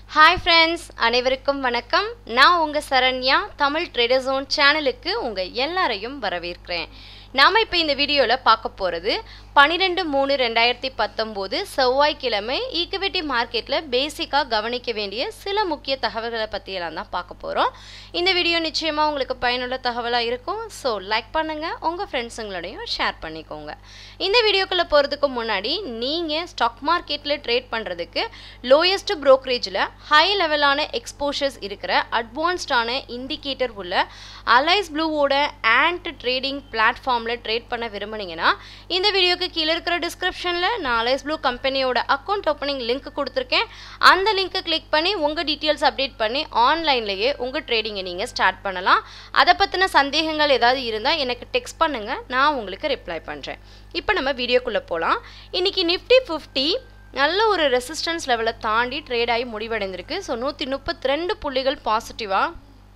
hi friends அனைவருக்கும் வணக்கம் நான் உங்கள் சரண்யா தமிழ் ட்ரேடர் ஜோன் சேனலுக்கு உங்கள் எல்லாரையும் வரவேற்கிறேன் நாம் இப்போ இந்த வீடியோவில் பார்க்க போகிறது பன்னிரெண்டு மூணு ரெண்டாயிரத்தி பத்தொம்போது செவ்வாய்க்கிழமை ஈக்விட்டி மார்க்கெட்டில் பேசிக்காக கவனிக்க வேண்டிய சில முக்கிய தகவல்களை பற்றியெல்லாம் தான் பார்க்க போகிறோம் இந்த வீடியோ நிச்சயமாக உங்களுக்கு பயனுள்ள தகவலாக இருக்கும் ஸோ லைக் பண்ணுங்கள் உங்கள் ஃப்ரெண்ட்ஸுங்களோடையும் ஷேர் பண்ணிக்கோங்க இந்த வீடியோக்குள்ளே போகிறதுக்கு முன்னாடி நீங்கள் ஸ்டாக் மார்க்கெட்டில் ட்ரேட் பண்ணுறதுக்கு லோயஸ்ட் ப்ரோக்கரேஜில் ஹை லெவலான எக்ஸ்போஷர்ஸ் இருக்கிற அட்வான்ஸ்டான இண்டிகேட்டர் உள்ள அலைஸ் ப்ளூவோட ஆண்ட் ட்ரேடிங் பிளாட்ஃபார்மில் ட்ரேட் பண்ண விரும்புனீங்கன்னா இந்த வீடியோக்கு கீழே இருக்கிற டிஸ்கிரிப்ஷனில் நான் அலைஸ் ப்ளூ கம்பெனியோட அக்கௌண்ட் ஓப்பனிங் லிங்க் கொடுத்துருக்கேன் அந்த லிங்க்கை கிளிக் பண்ணி உங்கள் டீட்டெயில்ஸ் அப்டேட் பண்ணி ஆன்லைன்லேயே உங்கள் ட்ரேடிங்கை நீங்கள் ஸ்டார்ட் பண்ணலாம் அதை பற்றின சந்தேகங்கள் ஏதாவது இருந்தால் எனக்கு டெக்ஸ்ட் பண்ணுங்கள் நான் உங்களுக்கு ரிப்ளை பண்ணுறேன் இப்போ நம்ம வீடியோக்குள்ளே போகலாம் இன்றைக்கி நிஃப்டி ஃபிஃப்டி நல்ல ஒரு ரெசிஸ்டன்ஸ் லெவலை தாண்டி ட்ரேட் ஆகி முடிவடைந்திருக்கு ஸோ நூற்றி முப்பத்தி ரெண்டு புள்ளிகள் பாசிட்டிவாக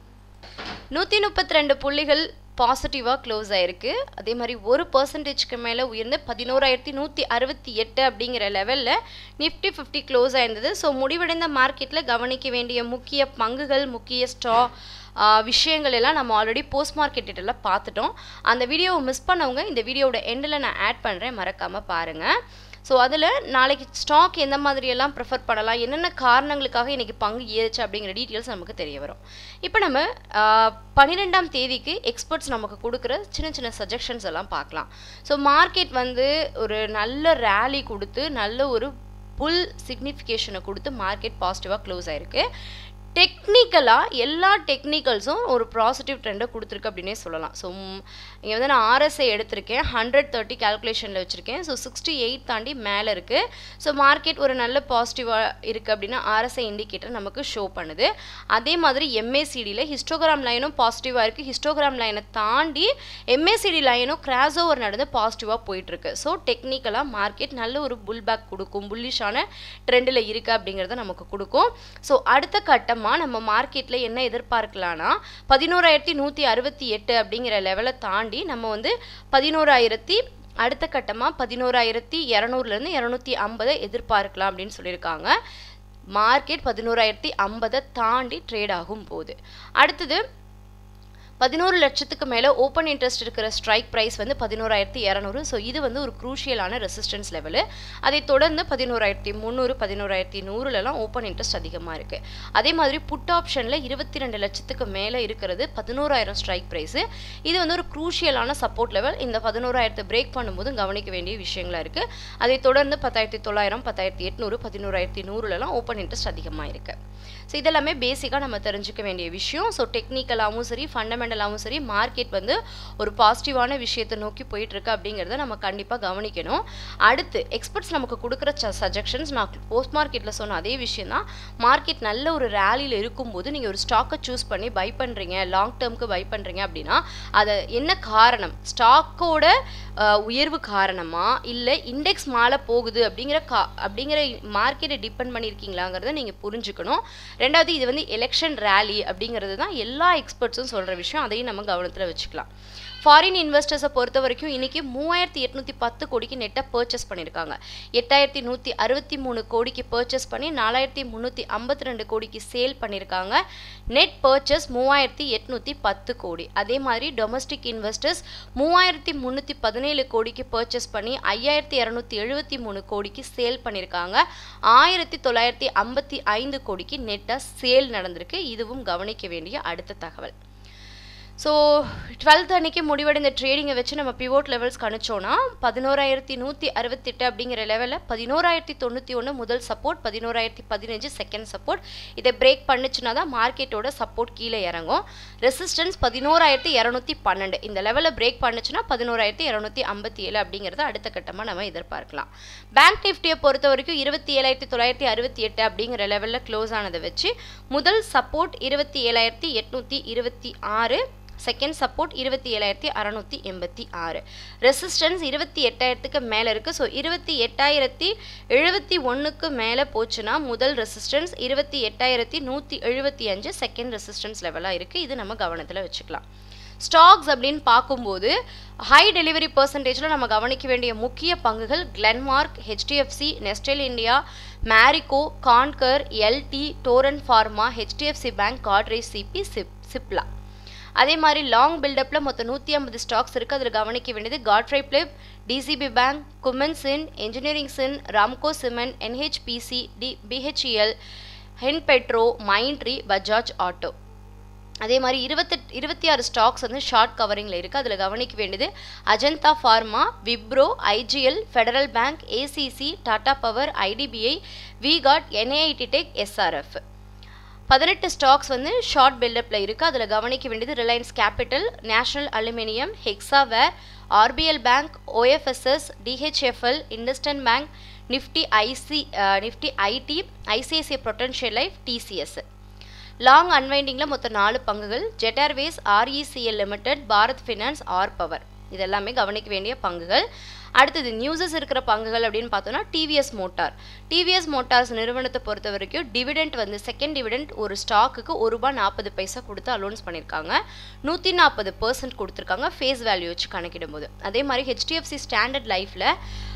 நூற்றி முப்பத்தி ரெண்டு புள்ளிகள் பாசிட்டிவாக க்ளோஸ் ஆயிருக்கு அதே மாதிரி ஒரு பர்சன்டேஜ்க்கு மேலே உயர்ந்து பதினோராயிரத்தி நூற்றி அறுபத்தி எட்டு அப்படிங்கிற லெவலில் நிஃப்டி ஃபிஃப்டி க்ளோஸ் ஆயிருந்தது ஸோ முடிவடைந்த மார்க்கெட்டில் கவனிக்க வேண்டிய முக்கிய பங்குகள் முக்கிய ஸ்டா விஷயங்கள் எல்லாம் நம்ம ஆல்ரெடி போஸ்ட் மார்க்கெட் டேட்டில் பார்த்துட்டோம் அந்த வீடியோவை மிஸ் பண்ணவங்க இந்த வீடியோவோட எண்டில் நான் ஆட் பண்ணுறேன் மறக்காமல் பாருங்கள் ஸோ அதில் நாளைக்கு ஸ்டாக் எந்த மாதிரியெல்லாம் ப்ரிஃபர் பண்ணலாம் என்னென்ன காரணங்களுக்காக இன்றைக்கி பங்கு ஏறுச்சு அப்படிங்கிற டீட்டெயில்ஸ் நமக்கு தெரிய வரும் இப்போ நம்ம பன்னிரெண்டாம் தேதிக்கு எக்ஸ்பர்ட்ஸ் நமக்கு கொடுக்குற சின்ன சின்ன சஜஷன்ஸ் எல்லாம் பார்க்கலாம் ஸோ மார்க்கெட் வந்து ஒரு நல்ல ரேலி கொடுத்து நல்ல ஒரு புல் சிக்னிஃபிகேஷனை கொடுத்து மார்க்கெட் பாசிட்டிவாக க்ளோஸ் ஆயிருக்கு டெக்னிக்கலாக எல்லா டெக்னிக்கல்ஸும் ஒரு பாசிட்டிவ் ட்ரெண்டை கொடுத்துருக்கு அப்படின்னே சொல்லலாம் ஸோ இங்கே வந்து நான் ஆர்எஸ்ஐ எடுத்திருக்கேன் ஹண்ட்ரட் தேர்ட்டி கேல்குலேஷனில் வச்சுருக்கேன் ஸோ சிக்ஸ்டி எயிட் தாண்டி மேலே இருக்குது ஸோ மார்க்கெட் ஒரு நல்ல பாசிட்டிவாக இருக்குது அப்படின்னா ஆர்எஸ்ஐ இண்டிகேட்டர் நமக்கு ஷோ பண்ணுது அதே மாதிரி எம்ஏசிடியில் ஹிஸ்டோகிராம் லைனும் பாசிட்டிவாக இருக்குது ஹிஸ்டோகிராம் லைனை தாண்டி எம்ஏசிடி லைனும் கிராஸ் ஓவர் நடந்து பாசிட்டிவாக போயிட்டுருக்கு ஸோ டெக்னிக்கலாக மார்க்கெட் நல்ல ஒரு புல் பேக் கொடுக்கும் புல்லிஷான ட்ரெண்டில் இருக்குது அப்படிங்கிறத நமக்கு கொடுக்கும் ஸோ அடுத்த கட்டமாக நம்ம மார்க்கெட்டில் என்ன எதிர்பார்க்கலான்னா பதினோராயிரத்தி நூற்றி அறுபத்தி எட்டு அப்படிங்கிற லெவலை தாண்டி நம்ம வந்து பதினோராயிரத்தி அடுத்த கட்டமாக பதினோராயிரத்தி இரநூறுலேருந்து இரநூத்தி ஐம்பதை எதிர்பார்க்கலாம் அப்படின்னு சொல்லியிருக்காங்க மார்க்கெட் பதினோராயிரத்தி ஐம்பதை தாண்டி ட்ரேட் ஆகும் போது அடுத்தது பதினோரு லட்சத்துக்கு மேலே ஓப்பன் இன்ட்ரெஸ்ட் இருக்கிற ஸ்ட்ரைக் ப்ரைஸ் வந்து பதினோராயிரத்தி இரநூறு ஸோ இது வந்து ஒரு குரூஷியலான ரெசிஸ்டன்ஸ் லெவலு அதை தொடர்ந்து பதினோராயிரத்தி முந்நூறு பதினோராயிரத்தி நூறுலலாம் ஓப்பன் இன்ட்ரெஸ்ட் அதிகமாக இருக்குது அதே மாதிரி புட் ஆப்ஷனில் இருபத்தி ரெண்டு லட்சத்துக்கு மேலே இருக்கிறது பதினோராயிரம் ஸ்ட்ரைக் ப்ரைஸு இது வந்து ஒரு குரூஷியலான சப்போர்ட் லெவல் இந்த பதினோராயிரத்தை பிரேக் பண்ணும்போது கவனிக்க வேண்டிய விஷயங்களாக இருக்குது அதை தொடர்ந்து பத்தாயிரத்தி தொள்ளாயிரம் பத்தாயிரத்தி எட்நூறு பதினோராயிரத்தி நூறுலலாம் ஓப்பன் இன்ட்ரெஸ்ட் அதிகமாக இருக்குது ஸோ இதெல்லாமே பேசிக்காக நம்ம தெரிஞ்சுக்க வேண்டிய விஷயம் ஸோ டெக்னிக்கலாகவும் சரி ஃபண்டமெண்டலாகவும் சரி மார்க்கெட் வந்து ஒரு பாசிட்டிவான விஷயத்தை நோக்கி போயிட்டுருக்கு அப்படிங்கிறத நம்ம கண்டிப்பாக கவனிக்கணும் அடுத்து எக்ஸ்பர்ட்ஸ் நமக்கு கொடுக்குற சஜஷன்ஸ் நான் போஸ்ட் மார்க்கெட்டில் சொன்ன அதே விஷயம் தான் மார்க்கெட் நல்ல ஒரு ரேலியில் இருக்கும்போது நீங்கள் ஒரு ஸ்டாக்கை சூஸ் பண்ணி பை பண்ணுறீங்க லாங் டேர்முக்கு பை பண்ணுறீங்க அப்படின்னா அதை என்ன காரணம் ஸ்டாக்கோட உயர்வு காரணமா இல்லை இண்டெக்ஸ் மாலை போகுது அப்படிங்கிற கா அப்படிங்கிற மார்க்கெட்டை டிபெண்ட் பண்ணியிருக்கீங்களாங்கிறத நீங்கள் புரிஞ்சுக்கணும் ரெண்டாவது இது வந்து எலெக்ஷன் ரேலி அப்படிங்கிறது தான் எல்லா எக்ஸ்பர்ட்ஸும் சொல்கிற விஷயம் அதையும் நம்ம கவனத்தில் வச்சுக்கலாம் ஃபாரின் இன்வெஸ்டர்ஸை பொறுத்த வரைக்கும் இன்றைக்கி மூவாயிரத்தி எட்நூற்றி பத்து கோடிக்கு நெட்டை பர்ச்சேஸ் பண்ணியிருக்காங்க எட்டாயிரத்தி நூற்றி அறுபத்தி மூணு கோடிக்கு பர்ச்சேஸ் பண்ணி நாலாயிரத்தி முந்நூற்றி ஐம்பத்தி ரெண்டு கோடிக்கு சேல் பண்ணியிருக்காங்க நெட் பர்ச்சேஸ் மூவாயிரத்தி எட்நூற்றி பத்து கோடி அதே மாதிரி டொமஸ்டிக் இன்வெஸ்டர்ஸ் மூவாயிரத்தி முந்நூற்றி பதினேழு கோடிக்கு பர்ச்சேஸ் பண்ணி ஐயாயிரத்தி இரநூத்தி எழுபத்தி மூணு கோடிக்கு சேல் பண்ணியிருக்காங்க ஆயிரத்தி தொள்ளாயிரத்தி ஐம்பத்தி ஐந்து கோடிக்கு நெட்டாக சேல் நடந்திருக்கு இதுவும் கவனிக்க வேண்டிய அடுத்த தகவல் ஸோ டுவெல்த் அன்னைக்கு முடிவடைந்த ட்ரேடிங்கை வச்சு நம்ம பிவோட் லெவல்ஸ் கணிச்சோன்னா பதினோராயிரத்தி நூற்றி அறுபத்தெட்டு அப்படிங்கிற லெவலில் பதினோராயிரத்தி தொண்ணூற்றி ஒன்று முதல் சப்போர்ட் பதினோராயிரத்தி பதினஞ்சு செகண்ட் சப்போர்ட் இதை பிரேக் பண்ணுச்சுன்னா தான் மார்க்கெட்டோட சப்போர்ட் கீழே இறங்கும் ரெசிஸ்டன்ஸ் பதினோராயிரத்தி இரநூத்தி பன்னெண்டு இந்த லெவலில் பிரேக் பண்ணுச்சுன்னா பதினோராயிரத்தி இரநூத்தி ஐம்பத்தி ஏழு அப்படிங்கிறத அடுத்த கட்டமாக நம்ம எதிர்பார்க்கலாம் பேங்க் நிஃப்டியை பொறுத்த வரைக்கும் இருபத்தி ஏழாயிரத்தி தொள்ளாயிரத்தி அறுபத்தி எட்டு அப்படிங்கிற லெவலில் க்ளோஸ் ஆனதை வச்சு முதல் சப்போர்ட் இருபத்தி ஏழாயிரத்தி எட்நூற்றி இருபத்தி ஆறு செகண்ட் சப்போர்ட் இருபத்தி ஏழாயிரத்தி அறநூற்றி எண்பத்தி ஆறு ரெசிஸ்டன்ஸ் இருபத்தி எட்டாயிரத்துக்கு மேலே இருக்குது ஸோ இருபத்தி எட்டாயிரத்தி எழுபத்தி ஒன்றுக்கு மேலே போச்சுன்னா முதல் ரெசிஸ்டன்ஸ் இருபத்தி எட்டாயிரத்தி நூற்றி எழுபத்தி அஞ்சு செகண்ட் ரெசிஸ்டன்ஸ் லெவலாக இருக்குது இது நம்ம கவனத்தில் வச்சுக்கலாம் ஸ்டாக்ஸ் அப்படின்னு பார்க்கும்போது ஹை டெலிவரி பர்சன்டேஜில் நம்ம கவனிக்க வேண்டிய முக்கிய பங்குகள் Glenmark HDFC Nestle India Marico Concor LT Torrent pharma HDFC bank Godrej சிபி சிப் சிப்லா அதே மாதிரி லாங் பில்டப்பில் மொத்தம் நூற்றி ஐம்பது ஸ்டாக்ஸ் இருக்குது அதில் கவனிக்க வேண்டியது Godfrey Phillips DCB bank Cummins engineering சின் ராம்கோ சிமெண்ட் என்ஹெச்பிசி டி பிஹெச்இஎல் ஹென் பெட்ரோ மைண்ட்ரி பஜாஜ் ஆட்டோ அதே மாதிரி இருபத்தெட் இருபத்தி ஆறு ஸ்டாக்ஸ் வந்து ஷார்ட் கவரிங்கில் இருக்குது அதில் கவனிக்க வேண்டியது Ajanta pharma Wipro IGL federal bank ACC Tata power IDBI விகாட் என்ஐடி டெக் எஸ்ஆர்எஃப் பதினெட்டு ஸ்டாக்ஸ் வந்து ஷார்ட் பில்டப்பில் இருக்குது அதில் கவனிக்க வேண்டியது Reliance capital national aluminium Hexaware RBL bank OFSS DHFL IndusInd bank Nifty ஐசி Nifty IT ICICI prudential life TCS long அன்வைண்டிங்கில் மொத்தம் நாலு பங்குகள் Jet Airways RECL limited Bharat finance R power இதெல்லாமே கவனிக்க வேண்டிய பங்குகள் அடுத்தது நியூஸஸ் இருக்கிற பங்குகள் அப்படின்னு பார்த்தோம்னா டிவிஎஸ் மோட்டார் டிவிஎஸ் மோட்டார்ஸ் நிறுவனத்தை பொறுத்த வரைக்கும் டிவிடெண்ட் வந்து செகண்ட் டிவிடெண்ட் ஒரு ஸ்டாக்குக்கு ஒரு ரூபா நாற்பது பைசா கொடுத்து அலோன்ஸ் பண்ணியிருக்காங்க நூற்றி நாற்பது பர்சன்ட் கொடுத்துருக்காங்க ஃபேஸ் வேல்யூ வச்சு கணக்கிடும் போது அதே மாதிரி ஹெச்டிஎஃப்சி ஸ்டாண்டர்ட் லைஃப்பில்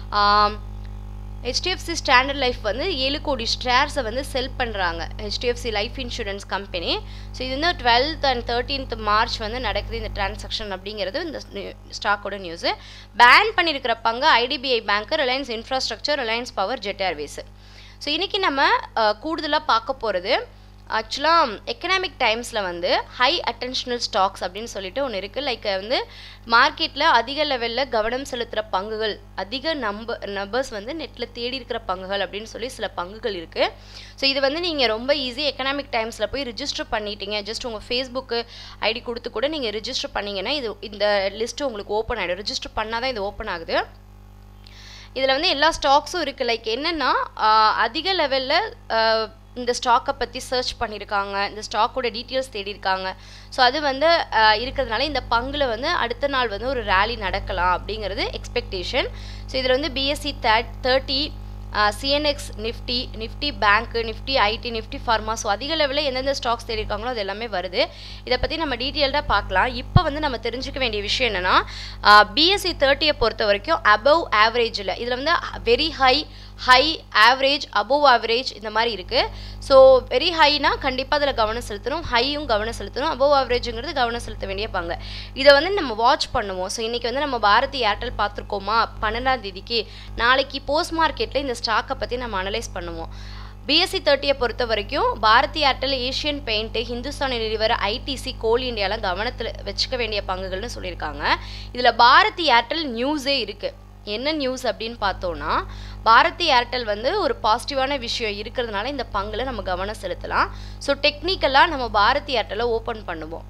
ஹெச்டிஎஃப்சி ஸ்டாண்டர்ட் லைஃப் வந்து ஏழு கோடி ஷேர்ஸை வந்து செல் பண்ணுறாங்க HDFC life insurance company so இது வந்து டுவெல்த் அண்ட் தேர்ட்டீன்த் மார்ச் வந்து நடக்குது இந்த டிரான்சாக்ஷன் அப்படிங்கிறது இந்த ஸ்டாக்கோட நியூஸு பேன் பண்ணியிருக்கிற பங்கு ஐடிபிஐ பேங்க்கு Reliance infrastructure Reliance power Jet Airways so இன்றைக்கி நம்ம கூடுதலாக பார்க்க போகிறது ஆக்சுவலாக எக்கனாமிக் டைம்ஸில் வந்து ஹை அட்டென்ஷனல் ஸ்டாக்ஸ் அப்படின்னு சொல்லிட்டு ஒன்று இருக்குது லைக் வந்து மார்க்கெட்டில் அதிக லெவலில் கவனம் செலுத்துகிற பங்குகள் அதிக நம்ப நம்பர்ஸ் வந்து நெட்டில் தேடி இருக்கிற பங்குகள் அப்படின்னு சொல்லி சில பங்குகள் இருக்குது ஸோ இது வந்து நீங்கள் ரொம்ப ஈஸி எக்கனாமிக் டைம்ஸில் போய் ரிஜிஸ்டர் பண்ணிட்டீங்க ஜஸ்ட் உங்கள் ஃபேஸ்புக்கு ஐடி கொடுத்து கூட நீங்கள் ரிஜிஸ்டர் பண்ணிங்கன்னா இது இந்த லிஸ்ட்டு உங்களுக்கு ஓப்பன் ஆகிடும் ரிஜிஸ்டர் பண்ணால் தான் இது ஓப்பன் ஆகுது இதில் வந்து எல்லா ஸ்டாக்ஸும் இருக்குது லைக் என்னென்னா அதிக லெவலில் இந்த ஸ்டாக்கை பற்றி சர்ச் பண்ணியிருக்காங்க இந்த ஸ்டாக்கோட டீட்டெயில்ஸ் தேடியிருக்காங்க ஸோ அது வந்து இருக்கிறதுனால இந்த பங்கில் வந்து அடுத்த நாள் வந்து ஒரு ரேலி நடக்கலாம் அப்படிங்கிறது எக்ஸ்பெக்டேஷன் ஸோ இதில் வந்து BSE third thirty CNX Nifty Nifty பேங்க்கு Nifty IT Nifty pharma so அதிக லெவலில் எந்தெந்த ஸ்டாக்ஸ் தேடிருக்காங்களோ அது எல்லாமே வருது இதை பற்றி நம்ம டீட்டெயில்டாக பார்க்கலாம் இப்போ வந்து நம்ம தெரிஞ்சுக்க வேண்டிய விஷயம் என்னென்னா பிஎஸ்சி தேர்ட்டியை பொறுத்த வரைக்கும் அபவ் ஆவரேஜில் இதில் வந்து very high high average above average இந்த மாதிரி இருக்குது ஸோ வெரி ஹைனா கண்டிப்பாக அதில் கவனம் செலுத்தணும் ஹையும் கவனம் செலுத்தணும் அபோவ் ஆவரேஜுங்கிறது கவனம் செலுத்த வேண்டிய பங்கு இதை வந்து நம்ம வாட்ச் பண்ணுவோம் ஸோ இன்றைக்கி வந்து நம்ம பாரதி ஏர்டெல் பார்த்துருக்கோமா பன்னெண்டாம் தேதிக்கு நாளைக்கு போஸ்ட் மார்க்கெட்டில் இந்த ஸ்டாக்கை பற்றி நம்ம அனலைஸ் பண்ணுவோம் பிஎஸ்சி தேர்ட்டியை பொறுத்த வரைக்கும் Bharti Airtel Asian paint Hindustan நிறுவன ஐடிசி கோல் இந்தியாலாம் கவனத்தில் வச்சுக்க வேண்டிய பங்குகள்னு சொல்லியிருக்காங்க இதில் பாரதி ஏர்டெல் நியூஸே இருக்குது என்ன நியூஸ் அப்படின்னு பார்த்தோன்னா பாரதி ஏர்டெல் வந்து ஒரு பாசிட்டிவான விஷயம் இருக்கிறதுனால இந்த பங்கில் நம்ம கவனம் செலுத்தலாம் ஸோ டெக்னிக்கலாக நம்ம பாரதி ஏர்டெலை ஓப்பன் பண்ணுவோம்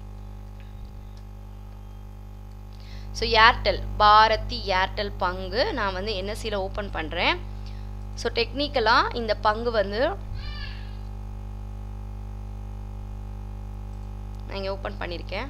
ஸோ ஏர்டெல் பாரதி ஏர்டெல் பங்கு நான் வந்து என்எஸ்சியில் ஓப்பன் பண்ணுறேன் ஸோ டெக்னிக்கலாக இந்த பங்கு வந்து நான் இங்கே ஓப்பன் பண்ணியிருக்கேன்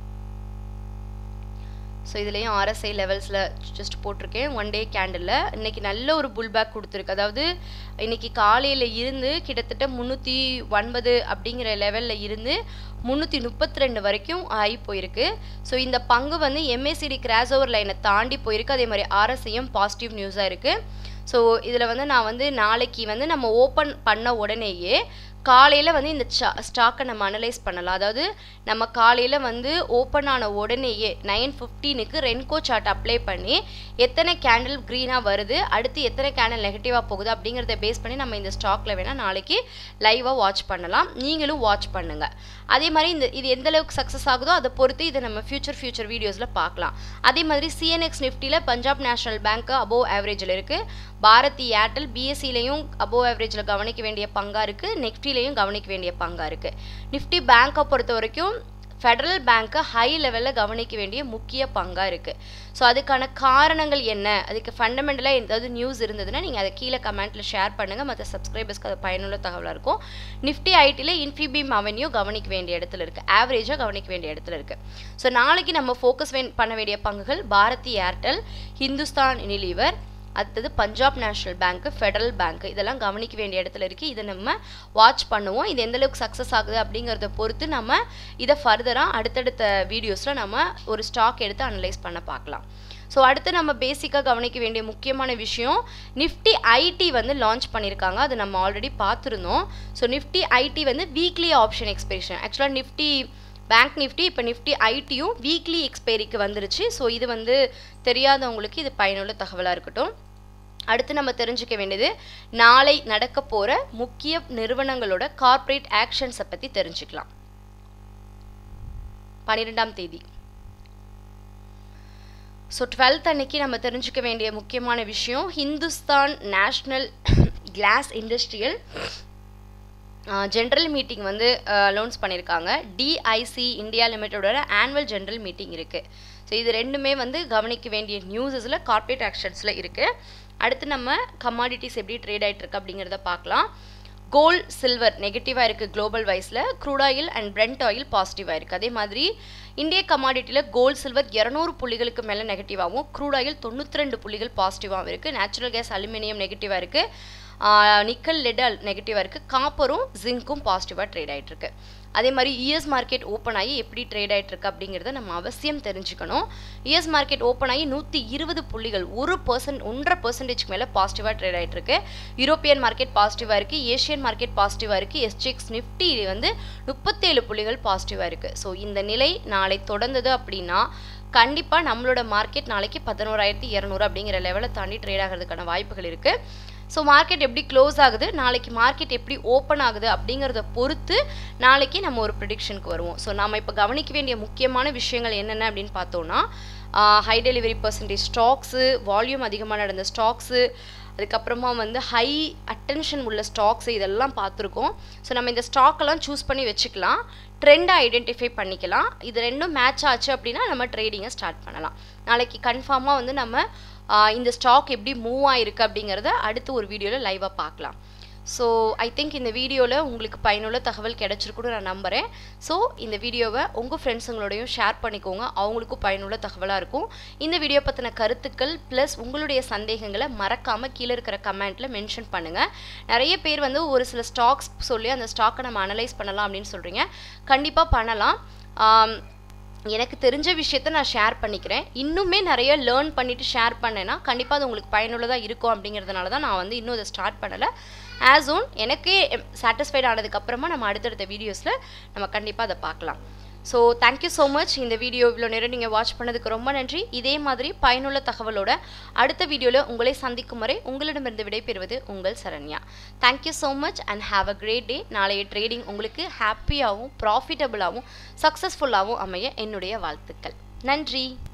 ஸோ இதுலேயும் ஆர்எஸ்ஐ லெவல்ஸில் ஜஸ்ட் போட்டிருக்கேன் ஒன் டே கேண்டில் இன்றைக்கி நல்ல ஒரு புல் பேக் கொடுத்துருக்கு அதாவது இன்றைக்கி காலையில் இருந்து கிட்டத்தட்ட முந்நூற்றி ஒன்பது அப்படிங்கிற லெவலில் இருந்து முந்நூற்றி முப்பத்தி ரெண்டு வரைக்கும் ஆகி போயிருக்கு ஸோ இந்த பங்கு வந்து எம்ஏசிடி கிராஸ் ஓவர் லைனை தாண்டி போயிருக்கு அதே மாதிரி ஆர்எஸ்ஐயும் பாசிட்டிவ் நியூஸாக இருக்குது ஸோ இதில் வந்து நான் வந்து நாளைக்கு வந்து நம்ம ஓப்பன் பண்ண உடனேயே காலையில் வந்து இந்த ஸ்டா ஸ்டாக்கை நம்ம அனலைஸ் பண்ணலாம் அதாவது நம்ம காலையில் வந்து ஓப்பன் ஆன உடனேயே நைன் ஃபிஃப்டீனுக்கு ரென்கோ சார்ட் அப்ளை பண்ணி எத்தனை கேண்டில் க்ரீனாக வருது அடுத்து எத்தனை கேண்டில் நெகட்டிவாக போகுது அப்படிங்கிறத பேஸ் பண்ணி நம்ம இந்த ஸ்டாக்கில் வேணால் நாளைக்கு லைவாக வாட்ச் பண்ணலாம் நீங்களும் வாட்ச் பண்ணுங்கள் அதே மாதிரி இந்த இது எந்த அளவுக்கு சக்ஸஸ் ஆகுதோ அதை பொறுத்து இதை நம்ம ஃபியூச்சர் ஃபியூச்சர் வீடியோஸில் பார்க்கலாம் அதே மாதிரி சிஎன்எக்ஸ் நிஃப்டியில் பஞ்சாப் நேஷனல் பேங்க்கு அபோவ் ஆவரேஜில் இருக்குது பாரதி ஏர்டெல் பிஎஸ்சிலையும் அபோவ் ஆவரேஜில் கவனிக்க வேண்டிய பங்காக இருக்குது நெஃப்டிலையும் கவனிக்க வேண்டிய பங்காக இருக்குது நிஃப்டி பேங்க்கை பொறுத்த வரைக்கும் ஃபெடரல் பேங்க்கை ஹை லெவலில் கவனிக்க வேண்டிய முக்கிய பங்காக இருக்குது ஸோ அதுக்கான காரணங்கள் என்ன அதுக்கு ஃபண்டமெண்டலாக ஏதாவது நியூஸ் இருந்ததுன்னா நீங்கள் அதை கீழே கமெண்ட்டில் ஷேர் பண்ணுங்கள் மற்ற சப்ஸ்கிரைபர்ஸ்க்கு அது பயனுள்ள தகவலாக இருக்கும் நிஃப்டி ஐடியில் இன்ஃபிபீம் அவென்யூ கவனிக்க வேண்டிய இடத்துல இருக்குது ஆவரேஜாக கவனிக்க வேண்டிய இடத்துல இருக்குது ஸோ நாளைக்கு நம்ம ஃபோக்கஸ் பண்ண வேண்டிய பங்குகள் பாரதி ஏர்டெல் ஹிந்துஸ்தான் யூனிலீவர் அடுத்தது பஞ்சாப் நேஷனல் பேங்க்கு ஃபெடரல் பேங்க் இதெல்லாம் கவனிக்க வேண்டிய இடத்துல இருக்குது இதை நம்ம வாட்ச் பண்ணுவோம் இது எந்த அளவுக்கு சக்ஸஸ் ஆகுது அப்படிங்கிறத பொறுத்து நம்ம இதை ஃபர்தராக அடுத்தடுத்த வீடியோஸில் நம்ம ஒரு ஸ்டாக் எடுத்து அனலைஸ் பண்ண பார்க்கலாம் ஸோ அடுத்து நம்ம பேசிக்காக கவனிக்க வேண்டிய முக்கியமான விஷயம் நிஃப்டி ஐடி வந்து லான்ச் பண்ணியிருக்காங்க அது நம்ம ஆல்ரெடி பார்த்துருந்தோம் ஸோ நிஃப்டி ஐடி வந்து வீக்லி ஆப்ஷன் எக்ஸ்பிரேஷன் ஆக்சுவலாக நிஃப்டி பேங்க் நிஃப்டி இப்போ நிஃப்டி ஐடியும் வீக்லி எக்ஸ்பைரிக்கு வந்துருச்சு ஸோ இது வந்து தெரியாதவங்களுக்கு இது பயனுள்ள தகவலாக இருக்கட்டும் அடுத்து நம்ம தெரிஞ்சுக்க வேண்டியது நாளை நடக்க போகிற முக்கிய நிறுவனங்களோட கார்ப்பரேட் ஆக்ஷன்ஸை பற்றி தெரிஞ்சுக்கலாம் பன்னிரெண்டாம் தேதி ஸோ டுவெல்த் அன்னைக்கு நம்ம தெரிஞ்சுக்க வேண்டிய முக்கியமான விஷயம் Hindustan national glass industrial general meeting வந்து அலௌன்ஸ் பண்ணியிருக்காங்க டிஐசி இந்தியா லிமிட்டடோட ஆனுவல் ஜென்ரல் மீட்டிங் இருக்குது ஸோ இது ரெண்டுமே வந்து கவனிக்க வேண்டிய நியூஸஸில் கார்ப்பரேட் ஆக்ஷன்ஸில் இருக்குது அடுத்து நம்ம கமாடிட்டிஸ் எப்படி ட்ரேட் ஆகிட்டு இருக்கு அப்படிங்கிறத பார்க்கலாம் கோல்ட் சில்வர் நெகட்டிவாக இருக்குது குளோபல் வைஸில் crude oil and Brent oil பாசிட்டிவாக இருக்குது அதே மாதிரி இந்திய கமாடிட்டியில் கோல்ட் சில்வர் இரநூறு புள்ளிகளுக்கு மேலே நெகட்டிவாகவும் க்ரூட் ஆயில் தொண்ணூற்றி ரெண்டு புள்ளிகள் பாசிட்டிவாகவும் இருக்குது நேச்சுரல் கேஸ் அலுமினியம் நெகட்டிவாக இருக்குது நிக்கல் லெட் நெகட்டிவாக இருக்குது காப்பரும் ஜிங்க்கும் பாசிட்டிவாக ட்ரேட் ஆகிட்டு இருக்கு அதே மாதிரி யூஎஸ் மார்க்கெட் ஓப்பன் ஆகி எப்படி ட்ரேட் ஆகிட்டு இருக்கு அப்படிங்கிறத நம்ம அவசியம் தெரிஞ்சுக்கணும் யூஎஸ் மார்க்கெட் ஓப்பன் ஆகி நூற்றி இருபது புள்ளிகள் ஒரு பர்சன்ட் ஒன்றரை பர்சன்டேஜ்க்கு மேலே பாசிட்டிவாக ட்ரேட் ஆகிட்டு இருக்கு யூரோப்பியன் மார்க்கெட் பாசிட்டிவாக இருக்குது ஏஷியன் மார்க்கெட் பாசிட்டிவாக இருக்குது எஸ்ஜிஎக்ஸ் நிஃப்டி வந்து முப்பத்தேழு புள்ளிகள் பாசிட்டிவாக இருக்குது ஸோ இந்த நிலை நாளை தொடர்ந்தது அப்படின்னா கண்டிப்பாக நம்மளோட மார்க்கெட் நாளைக்கு பதினோராயிரத்தி இரநூறு அப்படிங்கிற லெவலை தாண்டி ட்ரேட் ஆகிறதுக்கான வாய்ப்புகள் இருக்குது ஸோ மார்க்கெட் எப்படி க்ளோஸ் ஆகுது நாளைக்கு மார்க்கெட் எப்படி ஓப்பன் ஆகுது அப்படிங்கிறத பொறுத்து நாளைக்கு நம்ம ஒரு ப்ரிடிக்ஷனுக்கு வருவோம் ஸோ நம்ம இப்போ கவனிக்க வேண்டிய முக்கியமான விஷயங்கள் என்னென்ன அப்படின்னு பார்த்தோன்னா high delivery percentage stocks volume அதிகமாக நடந்த ஸ்டாக்ஸு அதுக்கப்புறமா வந்து ஹை அட்டென்ஷன் உள்ள ஸ்டாக்ஸ் இதெல்லாம் பார்த்துருக்கோம் ஸோ நம்ம இந்த ஸ்டாக்கெல்லாம் சூஸ் பண்ணி வச்சுக்கலாம் ட்ரெண்டை ஐடென்டிஃபை பண்ணிக்கலாம் இது ரெண்டும் மேட்ச் ஆச்சு அப்படின்னா நம்ம ட்ரேடிங்கை ஸ்டார்ட் பண்ணலாம் நாளைக்கு கன்ஃபார்மாக வந்து நம்ம இந்த ஸ்டாக் எப்படி மூவ் ஆகிருக்கு அப்படிங்கிறத அடுத்து ஒரு வீடியோவில் லைவாக பார்க்கலாம் ஸோ ஐ திங்க் இந்த வீடியோவில் உங்களுக்கு பயனுள்ள தகவல் கிடச்சிருக்குன்னு நான் நம்புகிறேன் ஸோ இந்த வீடியோவை உங்கள் ஃப்ரெண்ட்ஸுங்களோடையும் ஷேர் பண்ணிக்கோங்க அவங்களுக்கும் பயனுள்ள தகவலாக இருக்கும் இந்த வீடியோ பற்றின கருத்துக்கள் ப்ளஸ் உங்களுடைய சந்தேகங்களை மறக்காமல் கீழே இருக்கிற கமெண்ட்டில் மென்ஷன் பண்ணுங்கள் நிறைய பேர் வந்து ஒரு சில ஸ்டாக்ஸ் சொல்லி அந்த ஸ்டாக்கை நம்ம அனலைஸ் பண்ணலாம் அப்படின்னு சொல்கிறீங்க கண்டிப்பாக பண்ணலாம் எனக்கு தெரிஞ்ச விஷயத்த நான் ஷேர் பண்ணிக்கிறேன் இன்னுமே நிறைய லேர்ன் பண்ணிவிட்டு ஷேர் பண்ணேன்னா கண்டிப்பாக அது உங்களுக்கு பயனுள்ளதாக இருக்கும் அப்படிங்கிறதுனால தான் நான் வந்து இன்னும் இதை ஸ்டார்ட் பண்ணலை ஆஸ் ஓன் எனக்கே சாட்டிஸ்ஃபைட் ஆனதுக்கப்புறமா நம்ம அடுத்தடுத்த வீடியோஸில் நம்ம கண்டிப்பாக அதை பார்க்கலாம் ஸோ தேங்க்யூ ஸோ மச் இந்த வீடியோ இவ்வளோ நேரம் நீங்கள் வாட்ச் பண்ணதுக்கு ரொம்ப நன்றி இதே மாதிரி பயனுள்ள தகவலோட அடுத்த வீடியோவில் உங்களை சந்திக்கும் வரை உங்களிடமிருந்து விடைபெறுவது உங்கள் Saranya thank you so much and have a great day நாளைய ட்ரேடிங் உங்களுக்கு ஹாப்பியாகவும் ப்ராஃபிட்டபுளாகவும் சக்ஸஸ்ஃபுல்லாகவும் அமைய என்னுடைய வாழ்த்துக்கள் நன்றி